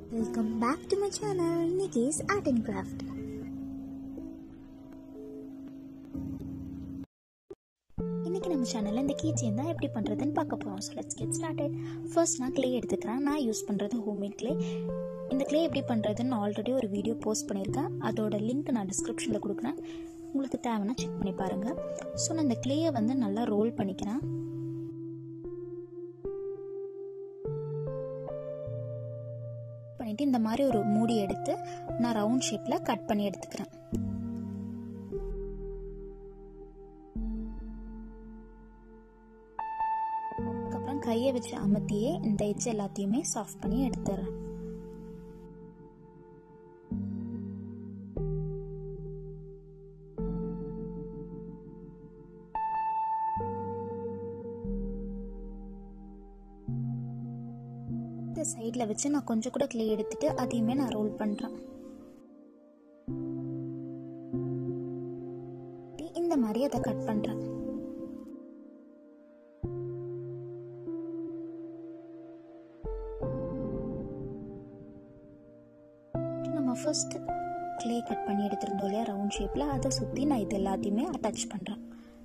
welcome back to my channel Nikki's art and craft இன்னைக்கு நம்ம சேனலில் இந்த கீ செயின் தான் எப்படி பண்ணுறதுன்னு பார்க்க போகிறோம் so let's get started first நான் க்ளே எடுத்துக்கிறேன் நான் யூஸ் பண்ணுறது ஹோம்மேட் க்ளே இந்த க்ளே எப்படி பண்ணுறதுன்னு ஆல்ரெடி ஒரு வீடியோ போஸ்ட் பண்ணியிருக்கேன் அதோட லிங்க் நான் டிஸ்கிரிப்ஷனில் கொடுக்குறேன் உங்களுக்கு தேவைன்னா செக் பண்ணி பாருங்கள் ஸோ நான் இந்த க்ளேயை வந்து நல்லா ரோல் பண்ணிக்கிறேன் பண்ணிட்டு இந்த மாதிரி ஒரு மூடி எடுத்து நான் ரவுண்ட் ஷேப்பில் கட் பண்ணி எடுத்துக்கிறேன் அதுக்கப்புறம் கையை வச்சு அமர்த்தியே இந்த எட்ஜ் எல்லாத்தையுமே சாஃப்ட் பண்ணி எடுத்துடுறேன் இந்த சைடில் வச்சு நான் கொஞ்சம் கூட கிளே எடுத்துட்டு அதையுமே நான் ரோல் பண்ணுறேன் இந்த மாதிரி அதை கட் பண்ணுறேன் நம்ம ஃபர்ஸ்ட் கிளே கட் பண்ணி எடுத்திருந்தோம் இல்லையா ரவுண்ட் ஷேப்பில் அதை சுற்றி நான் இது எல்லாத்தையுமே அட்டாச் பண்ணுறேன்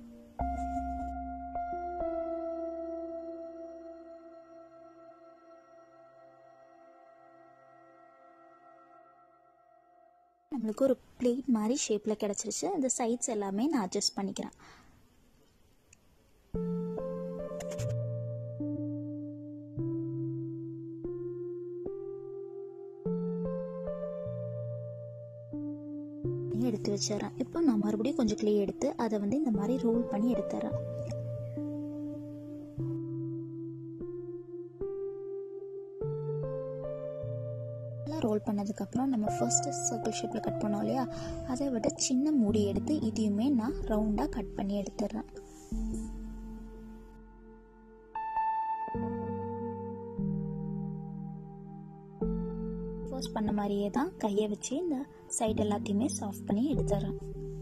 நம்மளுக்கு ஒரு பிளேட் மாதிரி ஷேப்பில் கிடச்சிருச்சு அந்த சைட்ஸ் எல்லாமே நான் அட்ஜஸ்ட் பண்ணிக்கிறேன் எடுத்து வச்சிடறேன் இப்போ நான் மறுபடியும் கொஞ்சம் கிளே எடுத்து அதை வந்து இந்த மாதிரி ரோல் பண்ணி எடுத்துறேன் ரோல் பண்ணதுக்கப்புறம் நம்ம ஃபர்ஸ்ட் சர்க்கிள் ஷேப்பில் கட் பண்ணோம் இல்லையா அதை விட சின்ன மூடி எடுத்து இதையுமே நான் ரவுண்டாக கட் பண்ணி எடுத்துடுறேன் ஃபர்ஸ்ட் பண்ண மாதிரியே தான் கையை வச்சு இந்த சைடு எல்லாத்தையுமே சாஃப்ட் பண்ணி எடுத்துடுறேன்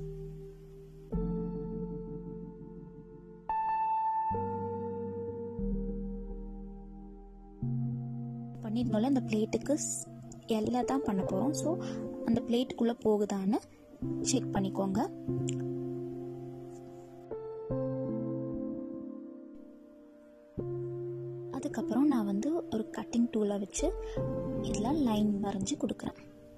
பண்ணியிருந்தோம்ல இந்த பிளேட்டுக்கு எல்லாம் தான் பண்ண போகிறோம் ஸோ அந்த பிளேட்டுக்குள்ளே போகுதான்னு செக் பண்ணிக்கோங்க அதுக்கப்புறம் நான் வந்து ஒரு கட்டிங் டூலை வச்சு இதில் லைன் வரைஞ்சி கொடுக்குறேன்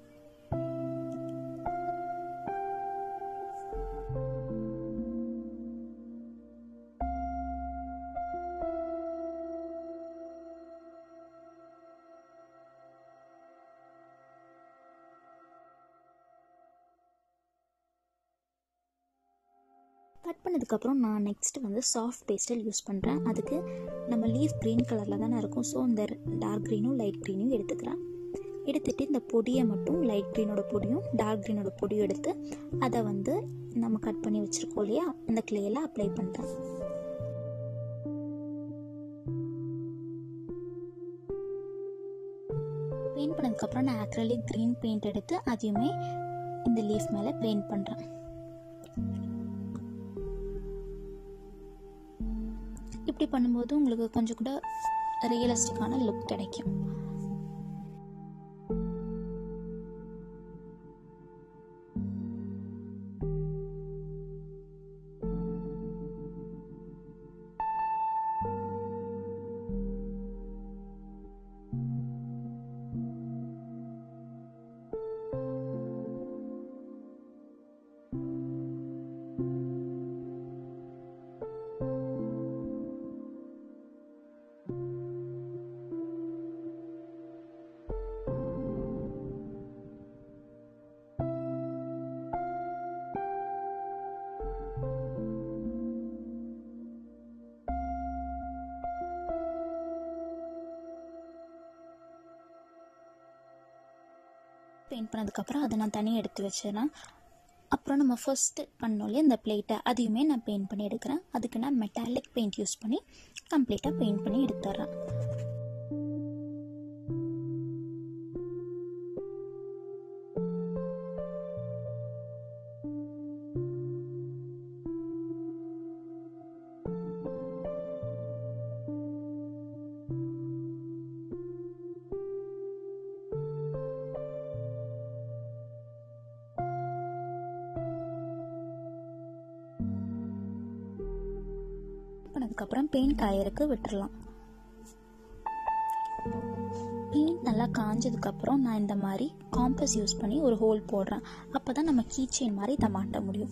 கட் பண்ணதுக்கப்புறம் நான் நெக்ஸ்ட் வந்து சாஃப்ட் பேஸ்டல் யூஸ் பண்ணுறேன் அதுக்கு நம்ம லீஃப் க்ரீன் கலரில் தானே இருக்கும் ஸோ இந்த டார்க் க்ரீனும் லைட் க்ரீனும் எடுத்துக்கிறேன் எடுத்துகிட்டு இந்த பொடியை மட்டும் லைட் க்ரீனோட பொடியும் டார்க் க்ரீனோட பொடியும் எடுத்து அதை வந்து நம்ம கட் பண்ணி வச்சுருக்கோம் இல்லையா அந்த கிளேயில் அப்ளை பண்ணுறேன் பெயிண்ட் பண்ணதுக்கப்புறம் நான் ஆக்ரலிக் க்ரீன் பெயிண்ட் எடுத்து அதையுமே இந்த லீஃப் மேலே பெயிண்ட் பண்ணுறேன் இப்படி பண்ணும்போது உங்களுக்கு கொஞ்சம் கூட ரியலிஸ்டிக்கான லுக் கிடைக்கும் பெயிண்ட் பண்ணதுக்கப்புறம் அதை நான் தனியாக எடுத்து வச்சிடறேன் அப்புறம் நம்ம ஃபர்ஸ்ட்டு பண்ணோம் இல்லையா இந்த பிளேட்டை அதையுமே நான் பெயிண்ட் பண்ணி எடுக்கிறேன் அதுக்கு நான் மெட்டாலிக் பெயிண்ட் யூஸ் பண்ணி கம்ப்ளீட்டாக பெயிண்ட் பண்ணி எடுத்துட்றேன் காஞ்சதுக்கப்புறம் பெயிண்ட் காயறக்கு விட்டுறலாம் பெயிண்ட் நல்லா காஞ்சதுக்கப்புறம் நான் இந்த மாதிரி காம்பஸ் யூஸ் பண்ணி ஒரு ஹோல் போடுறேன் அப்போ தான் நம்ம கீ செயின் மாதிரி இதை மாட்ட முடியும்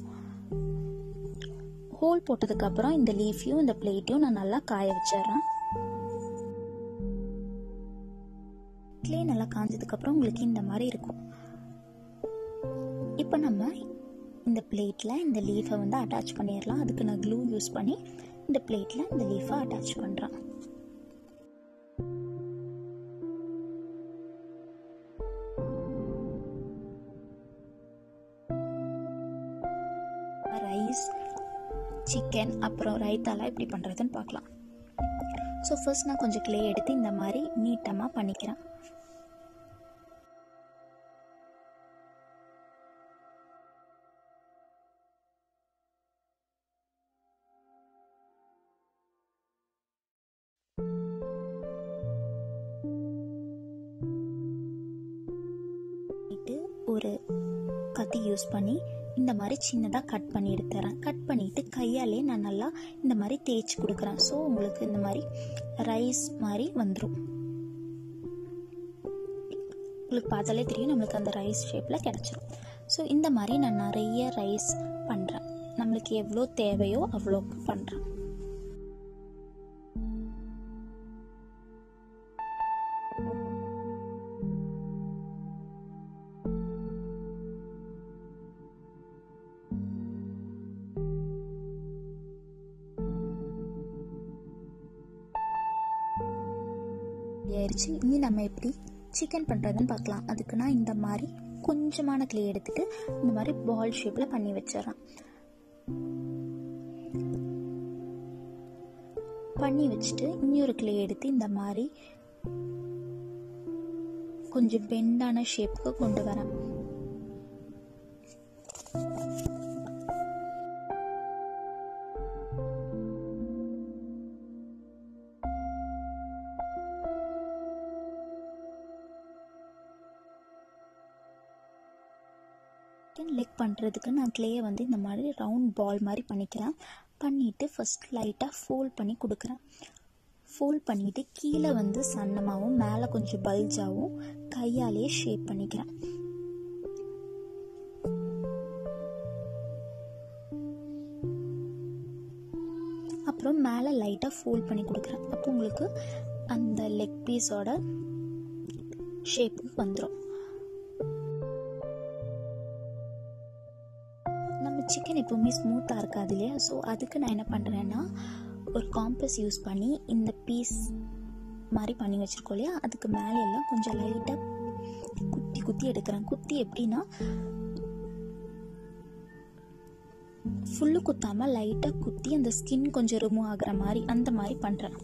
ஹோல் போட்டதுக்கப்புறம் இந்த லீஃபையும் இந்த பிளேட்டையும் நான் நல்லா காய வச்சிடுறேன் க்ளே நல்லா காஞ்சதுக்கப்புறம் உங்களுக்கு இந்த மாதிரி இருக்கும் இப்போ நம்ம இந்த பிளேட்டில் இந்த லீஃபை வந்து அட்டாச் பண்ணிடலாம் அதுக்கு நான் க்ளூ யூஸ் பண்ணி இந்த பிளேட்டில் இந்த லீஃபை அட்டாச் பண்ணுறேன் ரைஸ் சிக்கன் அப்புறம் ரைத்தாலாம் எப்படி பண்ணுறதுன்னு பார்க்கலாம் ஸோ ஃபர்ஸ்ட் நான் கொஞ்சம் க்ளே எடுத்து இந்த மாதிரி நீட்டமாக பண்ணிக்கிறேன் ஒரு கத்தி யூஸ் பண்ணி இந்த மாதிரி சின்னதாக கட் பண்ணி எடுத்துறேன் கட் பண்ணிவிட்டு கையாலே நான் நல்லா இந்த மாதிரி தேய்ச்சி கொடுக்குறேன் ஸோ உங்களுக்கு இந்த மாதிரி ரைஸ் மாதிரி வந்துடும் உங்களுக்கு பார்த்தாலே தெரியும் நம்மளுக்கு அந்த ரைஸ் ஷேப்பில் கிடச்சிரும் ஸோ இந்த மாதிரி நான் நிறைய ரைஸ் பண்ணுறேன் நம்மளுக்கு எவ்வளோ தேவையோ அவ்வளோக்கு பண்ணுறேன் ஆயிடுச்சு இனி நம்ம எப்படி சிக்கன் பண்ணுறதுன்னு பார்க்கலாம் அதுக்கு நான் இந்த மாதிரி கொஞ்சமான கிளே எடுத்துட்டு இந்த மாதிரி பால் ஷேப்பில் பண்ணி வச்சிடறேன் பண்ணி வச்சுட்டு இன்னொரு கிளே எடுத்து இந்த மாதிரி கொஞ்சம் பெண்டான ஷேப்புக்கு கொண்டு வரேன் சிக்கன் லெக் பண்ணுறதுக்கு நான் க்ளேயை வந்து இந்த மாதிரி ரவுண்ட் பால் மாதிரி பண்ணிக்கிறேன் பண்ணிவிட்டு ஃபஸ்ட் லைட்டாக ஃபோல்ட் பண்ணி கொடுக்குறேன் ஃபோல்ட் பண்ணிவிட்டு கீழே வந்து சன்னமாகவும் மேலே கொஞ்சம் பல்ஜாகவும் கையாலேயே ஷேப் பண்ணிக்கிறேன் அப்புறம் மேலே லைட்டாக ஃபோல்ட் பண்ணி கொடுக்குறேன் அப்போ உங்களுக்கு அந்த லெக் பீஸோட ஷேப்பு வந்துடும் நம்ம சிக்கன் எப்போவுமே ஸ்மூத்தாக இருக்காது இல்லையா ஸோ அதுக்கு நான் என்ன பண்ணுறேன்னா ஒரு காம்பஸ் யூஸ் பண்ணி இந்த பீஸ் மாதிரி பண்ணி வச்சுருக்கோம் இல்லையா அதுக்கு மேலே எல்லாம் கொஞ்சம் லைட்டாக குத்தி குத்தி எடுக்கிறேன் குத்தி எப்படின்னா ஃபுல்லு குத்தாமல் லைட்டாக குத்தி அந்த ஸ்கின் கொஞ்சம் ரிமூவ் ஆகுற மாதிரி அந்த மாதிரி பண்ணுறேன்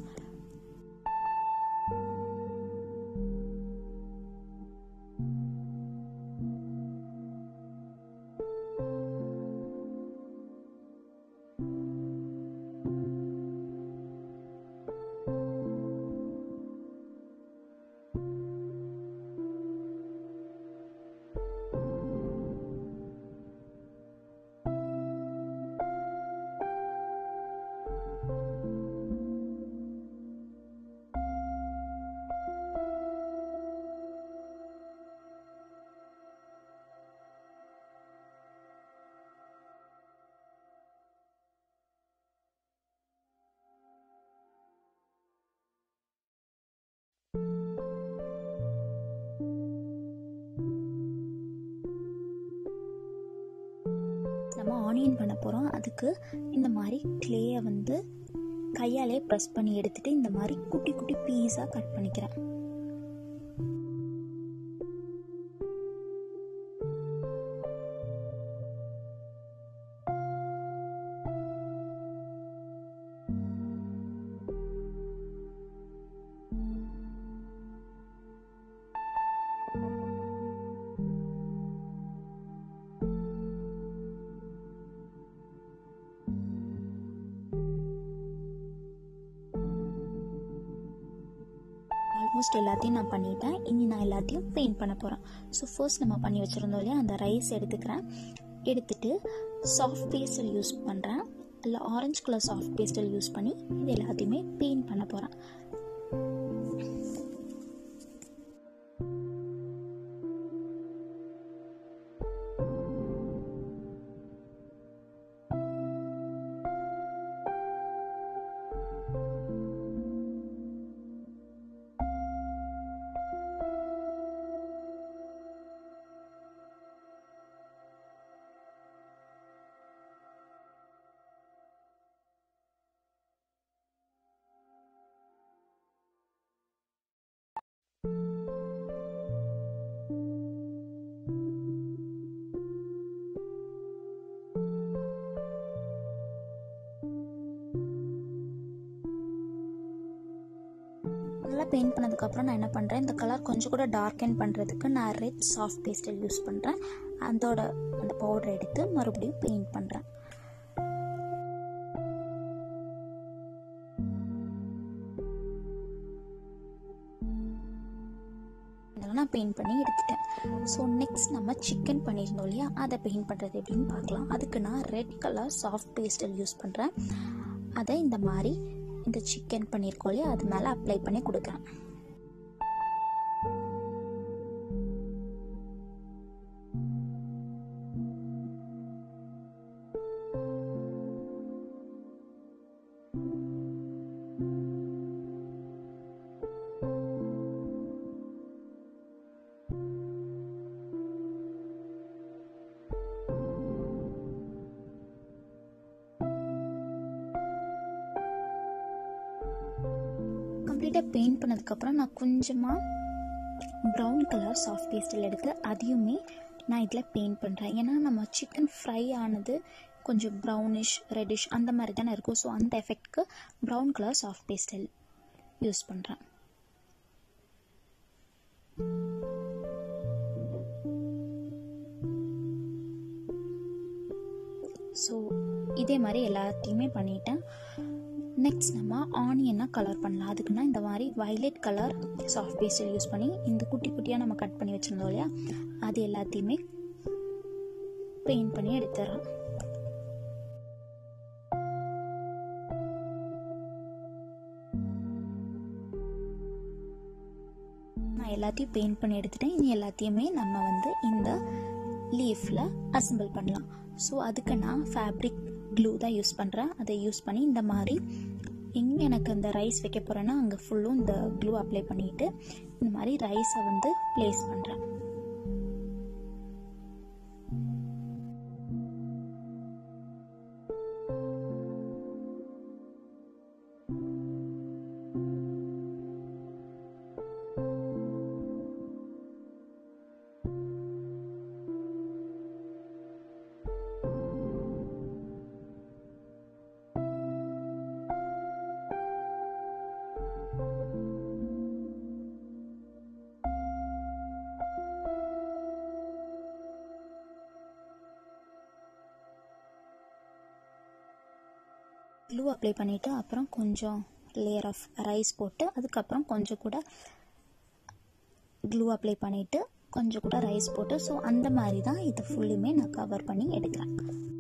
நம்ம ஆனியன் பண்ண போகிறோம் அதுக்கு இந்த மாதிரி க்ளேயை வந்து கையாலே ப்ரெஸ் பண்ணி எடுத்துட்டு இந்த மாதிரி குட்டி குட்டி பீஸாக கட் பண்ணிக்கிறேன் ஆல்மோஸ்ட் எல்லாத்தையும் நான் பண்ணிட்டேன் இனி நான் எல்லாத்தையும் பெயிண்ட் பண்ண போகிறேன் ஸோ ஃபர்ஸ்ட் நம்ம பண்ணி வச்சுருந்தோம் இல்லையா அந்த ரைஸ் எடுத்துக்கிறேன் எடுத்துட்டு சாஃப்ட் பேஸ்டல் யூஸ் பண்ணுறேன் இல்லை orange colour soft pastel use பண்ணி இது எல்லாத்தையுமே பெயிண்ட் பண்ண போகிறேன் நல்லா பெயிண்ட் பண்ணதுக்கப்புறம் நான் என்ன பண்ணுறேன் இந்த கலர் கொஞ்சம் கூட டார்க்கன் பண்ணுறதுக்கு நான் ரெட் சாஃப்ட் பேஸ்டல் யூஸ் பண்ணுறேன் அதோட அந்த பவுடர் எடுத்து மறுபடியும் பெயிண்ட் பண்ணுறேன் இதெல்லாம் நான் பெயிண்ட் பண்ணி எடுத்துட்டேன் ஸோ நெக்ஸ்ட் நம்ம சிக்கன் பண்ணியிருந்தோம் இல்லையா அதை பெயிண்ட் பண்ணுறது எப்படின்னு பார்க்கலாம் அதுக்கு நான் red colour soft pastel use பண்ணுறேன் அதை இந்த மாதிரி இந்த சிக்கன் பண்ணியிருக்கோம் இல்லையா அது மேலே அப்ளை பண்ணி கொடுக்குறேன் கம்ப்ளீட்டாக பெயிண்ட் பண்ணதுக்கப்புறம் நான் கொஞ்சமாக ப்ரௌன் கலர் சாஃப்ட் பேஸ்டில் எடுத்து அதையுமே நான் இதில் பெயிண்ட் பண்ணுறேன் ஏன்னா நம்ம சிக்கன் ஃப்ரை ஆனது கொஞ்சம் ப்ரௌனிஷ் ரெட்டிஷ் அந்த மாதிரி தானே இருக்கும் ஸோ அந்த எஃபெக்ட்க்கு brown colour soft pastel use பண்ணுறேன் ஸோ இதே மாதிரி எல்லாத்தையுமே பண்ணிட்டேன் நெக்ஸ்ட் நம்ம ஆனியனாக கலர் பண்ணலாம் அதுக்குன்னா இந்த மாதிரி violet colour soft pastel use பண்ணி இந்த குட்டி குட்டியாக நம்ம கட் பண்ணி வச்சுருந்தோம் இல்லையா அது எல்லாத்தையுமே பெயிண்ட் பண்ணி எடுத்துடுறோம் நான் எல்லாத்தையும் பெயிண்ட் பண்ணி எடுத்துட்டேன் இனி எல்லாத்தையுமே நம்ம வந்து இந்த லீஃபில் அசம்பிள் பண்ணலாம் ஸோ அதுக்கு நான் ஃபேப்ரிக் க்ளூ தான் யூஸ் பண்ணுறேன் அதை யூஸ் பண்ணி இந்த மாதிரி எங்கே எனக்கு அந்த ரைஸ் வைக்க போகிறேன்னா அங்கே ஃபுல்லும் இந்த க்ளூ அப்ளை பண்ணிவிட்டு இந்த மாதிரி ரைஸை வந்து ப்ளேஸ் பண்ணுறேன் க்ளூ அப்ளை பண்ணிவிட்டு அப்புறம் கொஞ்சம் லேயர் ஆஃப் ரைஸ் போட்டு அதுக்கப்புறம் கொஞ்சம் கூட க்ளூ அப்ளை பண்ணிவிட்டு கொஞ்சம் கூட ரைஸ் போட்டு ஸோ அந்த மாதிரி தான் இது ஃபுல்லுமே நான் கவர் பண்ணி எடுக்கிறேன்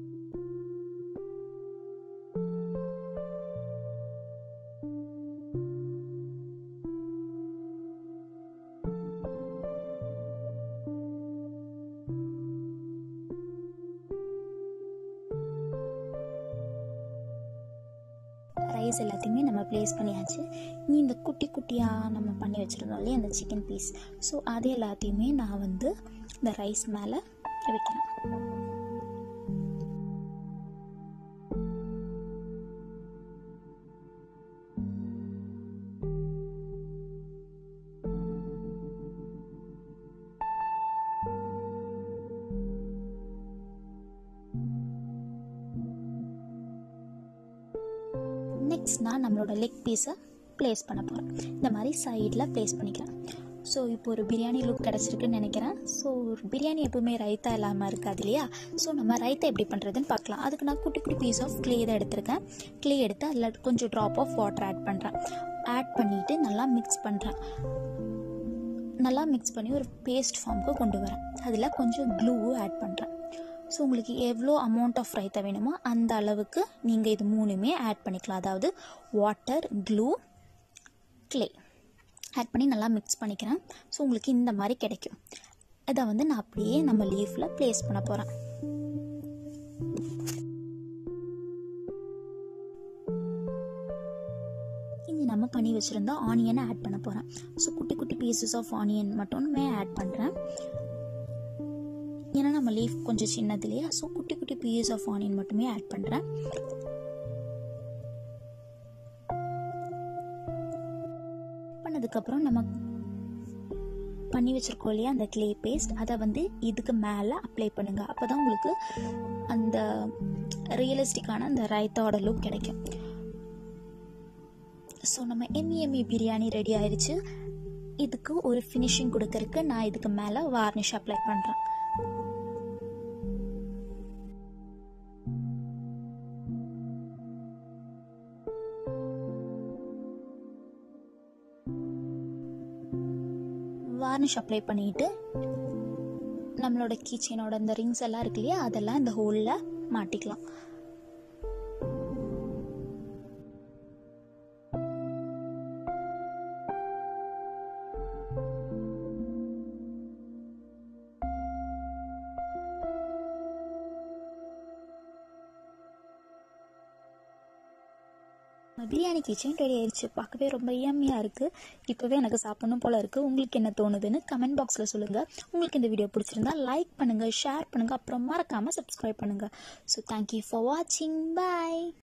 ரைஸ் எல்லாத்தையுமே நம்ம ப்ளேஸ் பண்ணியாச்சு இனி இந்த குட்டி குட்டியாக நம்ம பண்ணி வச்சுருந்தோம் இல்லையா அந்த சிக்கன் பீஸ் ஸோ அது எல்லாத்தையுமே நான் வந்து இந்த ரைஸ் மேலே வைக்கிறேன் நெக்ஸ்ட் நான் நம்மளோட லெக் பீஸை ப்ளேஸ் பண்ண போகிறேன் இந்த மாதிரி சைடில் ப்ளேஸ் பண்ணிக்கிறேன் ஸோ இப்போ ஒரு பிரியாணி லுக் கிடச்சிருக்குன்னு நினைக்கிறேன் ஸோ பிரியாணி எப்பவுமே ரைத்தா இல்லாமல் இருக்காது இல்லையா ஸோ நம்ம ரைத்தா எப்படி பண்ணுறதுன்னு பார்க்கலாம் அதுக்கு நான் குட்டி குட்டி பீஸ் ஆஃப் க்ளே தான் எடுத்திருக்கேன் க்ளே எடுத்து அதில் கொஞ்சம் ட்ராப் ஆஃப் வாட்டர் ஆட் பண்ணுறேன் ஆட் பண்ணிவிட்டு நல்லா மிக்ஸ் பண்ணுறேன் நல்லா மிக்ஸ் பண்ணி ஒரு பேஸ்ட் ஃபார்முக்கு கொண்டு வரேன் அதில் கொஞ்சம் க்ளூவும் ஆட் பண்ணுறேன் ஸோ உங்களுக்கு எவ்வளோ அமௌண்ட் ஆஃப் ரைத்தா வேணுமோ அந்த அளவுக்கு நீங்கள் இது மூணுமே ஆட் பண்ணிக்கலாம் அதாவது வாட்டர் க்ளூ க்ளே ஆட் பண்ணி நல்லா மிக்ஸ் பண்ணிக்கிறேன் ஸோ உங்களுக்கு இந்த மாதிரி கிடைக்கும் இதை வந்து நான் அப்படியே நம்ம லீஃபில் ப்ளேஸ் பண்ண போகிறேன் இங்கே நம்ம பண்ணி வச்சுருந்தா ஆனியனை ஆட் பண்ண போகிறேன் ஸோ குட்டி குட்டி பீசஸ் ஆஃப் ஆனியன் மட்டுமே ஆட் பண்ணுறேன் ஏன்னா நம்ம லீஃப் கொஞ்சம் சின்னது இல்லையா ஸோ குட்டி குட்டி பீஸ் ஆஃப் ஆனியன் மட்டுமே ஆட் பண்ணுறேன் பண்ணதுக்கப்புறம் நம்ம பண்ணி வச்சுருக்கோம் இல்லையா அந்த க்ளே பேஸ்ட் அதை வந்து இதுக்கு மேலே அப்ளை பண்ணுங்கள் அப்போ தான் உங்களுக்கு அந்த ரியலிஸ்டிக்கான அந்த ரைத்தாவோட லுக் கிடைக்கும் ஸோ நம்ம எம்மி எம்மி பிரியாணி ரெடி ஆயிடுச்சு இதுக்கு ஒரு ஃபினிஷிங் கொடுக்கறதுக்கு நான் இதுக்கு மேலே வார்னிஷ் அப்ளை பண்ணுறேன் வார்னிஷ் அப்ளை பண்ணிட்டு நம்மளோட கீச்சனோட இந்த ரிங்ஸ் எல்லாம் இருக்கு இல்லையா அதெல்லாம் இந்த ஹோலில் மாட்டிக்கலாம் பிரியாணி கிச்சன் ரெடி ஆயிடுச்சு பார்க்கவே ரொம்ப யம்மியாக இருக்குது இப்போவே எனக்கு சாப்பிடணும் போல் இருக்குது உங்களுக்கு என்ன தோணுதுன்னு கமெண்ட் பாக்ஸில் சொல்லுங்கள் உங்களுக்கு இந்த வீடியோ பிடிச்சிருந்தா லைக் பண்ணுங்கள் ஷேர் பண்ணுங்கள் அப்புறம் மறக்காமல் சப்ஸ்கிரைப் பண்ணுங்கள் ஸோ தேங்க்யூ ஃபார் வாட்சிங் பாய்